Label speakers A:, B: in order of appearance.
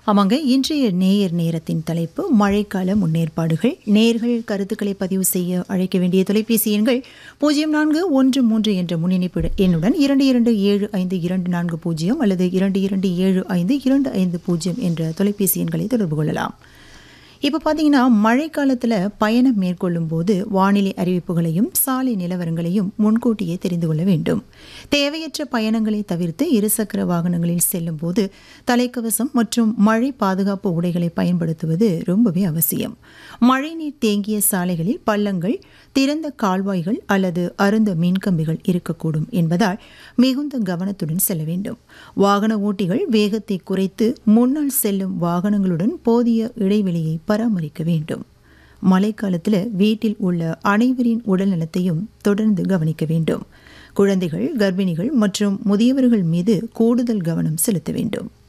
A: ஆமாங்க இன்றைய நேயர் நேரத்தின் தலைப்பு மழைக்கால முன்னேற்பாடுகள் நேர்கள் கருத்துக்களை பதிவு செய்ய அழைக்க வேண்டிய தொலைபேசி எண்கள் பூஜ்ஜியம் நான்கு ஒன்று மூன்று என்ற முன்னிணைப்பு எண்ணுடன் இரண்டு இரண்டு ஏழு ஐந்து இரண்டு நான்கு பூஜ்ஜியம் அல்லது இரண்டு இரண்டு ஏழு ஐந்து இரண்டு ஐந்து பூஜ்ஜியம் என்ற தொலைபேசி எண்களை தொடர்பு கொள்ளலாம் இப்போ பார்த்தீங்கன்னா மழைக்காலத்தில் பயணம் மேற்கொள்ளும் போது வானிலை அறிவிப்புகளையும் சாலை நிலவரங்களையும் முன்கூட்டியே தெரிந்து கொள்ள வேண்டும் தேவையற்ற பயணங்களை தவிர்த்து இருசக்கர வாகனங்களில் செல்லும் போது தலைக்கவசம் மற்றும் மழை பாதுகாப்பு உடைகளை பயன்படுத்துவது ரொம்பவே அவசியம் மழைநீர் தேங்கிய சாலைகளில் பள்ளங்கள் திறந்த கால்வாய்கள் அல்லது அருந்த மின்கம்பிகள் இருக்கக்கூடும் என்பதால் மிகுந்த கவனத்துடன் செல்ல வேண்டும் வாகன ஓட்டிகள் வேகத்தை குறைத்து முன்னால் செல்லும் வாகனங்களுடன் போதிய இடைவெளியை பராமரிக்க வேண்டும் மழைக்காலத்தில் வீட்டில் உள்ள அனைவரின் உடல்நலத்தையும் தொடர்ந்து கவனிக்க வேண்டும் குழந்தைகள் கர்ப்பிணிகள் மற்றும் முதியவர்கள் மீது கூடுதல் கவனம் செலுத்த வேண்டும்